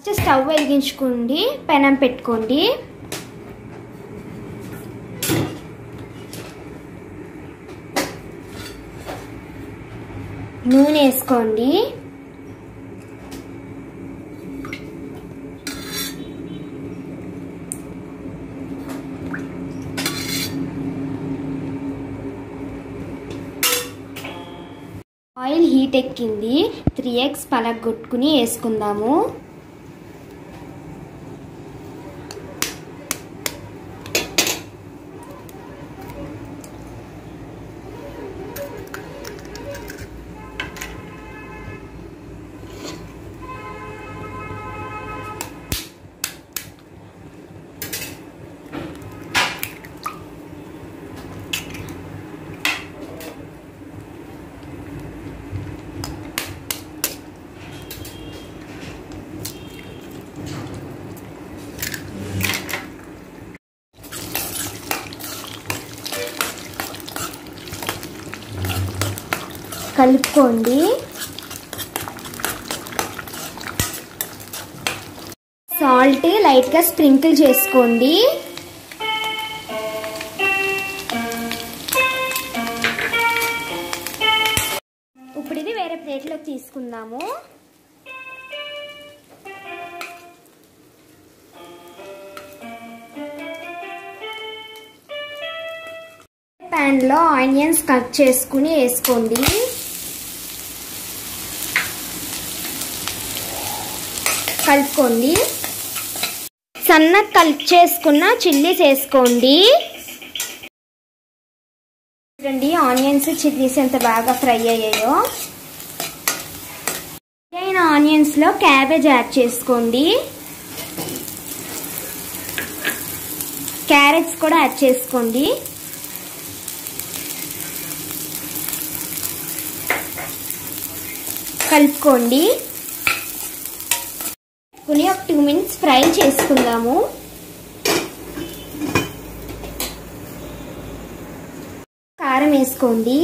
stove వెలిగించుకోండి పెనం పెట్టుకోండి నూనె వేసుకోండి ఆయిల్ హీట్ ఎక్కింది త్రీ ఎగ్స్ పలగొట్టుకుని వేసుకుందాము కలుపుకోండి సాల్ట్ లైట్గా స్ప్రింకిల్ చేసుకోండి ఇప్పుడు ఇది వేరే ప్లేట్లోకి తీసుకుందాము ప్యాన్లో ఆనియన్స్ కట్ చేసుకుని వేసుకోండి కలుపుకోండి సన్నగా కలిపి చేసుకున్న చిల్లీస్ వేసుకోండి చూడండి ఆనియన్స్ చిల్లీస్ ఎంత బాగా ఫ్రై అయ్యాయో అయిన ఆనియన్స్లో క్యాబేజ్ యాడ్ చేసుకోండి క్యారెట్స్ కూడా యాడ్ చేసుకోండి కలుపుకోండి కొన్ని ఒక టూ మినిట్స్ ఫ్రై చేసుకుందాము కారం వేసుకోండి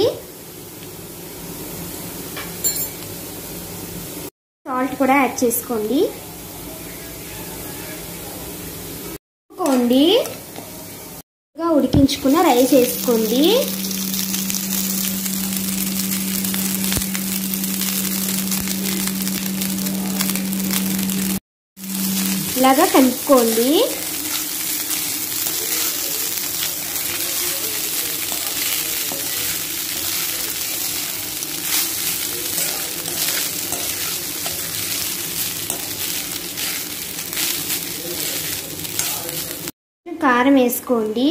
సాల్ట్ కూడా యాడ్ చేసుకోండి ఉడుకోండి ఉడికించుకున్న రైస్ వేసుకోండి ఇలాగా కలుపుకోండి కారం వేసుకోండి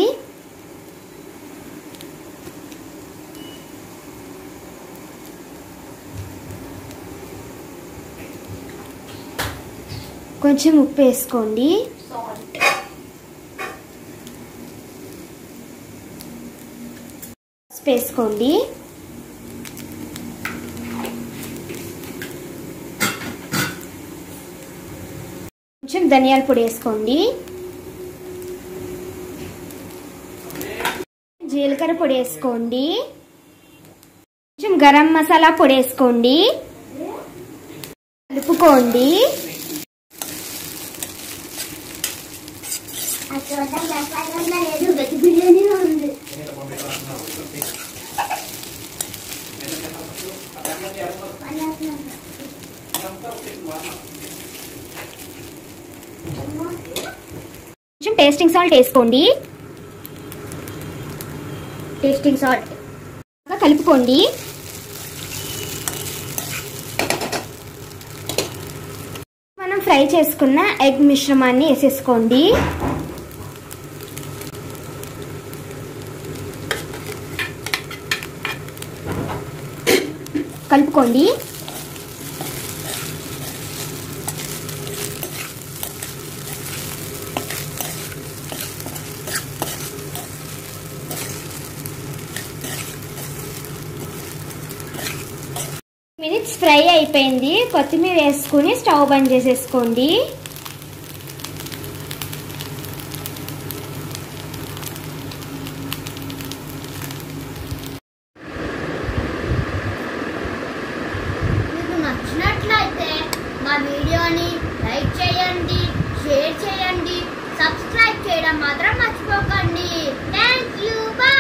కొంచెం ఉప్పు వేసుకోండి పసుపు వేసుకోండి కొంచెం ధనియాల పొడి వేసుకోండి జీలకర్ర పొడి వేసుకోండి కొంచెం గరం మసాలా పొడి వేసుకోండి కలుపుకోండి కొంచెం టేస్టింగ్ సాల్ట్ వేసుకోండి టేస్టింగ్ సాల్ట్ కలుపుకోండి మనం ఫ్రై చేసుకున్న ఎగ్ మిశ్రమాన్ని వేసేసుకోండి కలుపుకోండి మినిట్స్ ఫ్రై అయిపోయింది కొత్తిమీర వేసుకుని స్టవ్ బంద్ చేసేసుకోండి మీకు నచ్చినట్లయితే మా వీడియోని లైక్ లైక్ చేయండి షేర్ చేయండి సబ్స్క్రైబ్ చేయడం మాత్రం మర్చిపోకండి థ్యాంక్ యూ బాయ్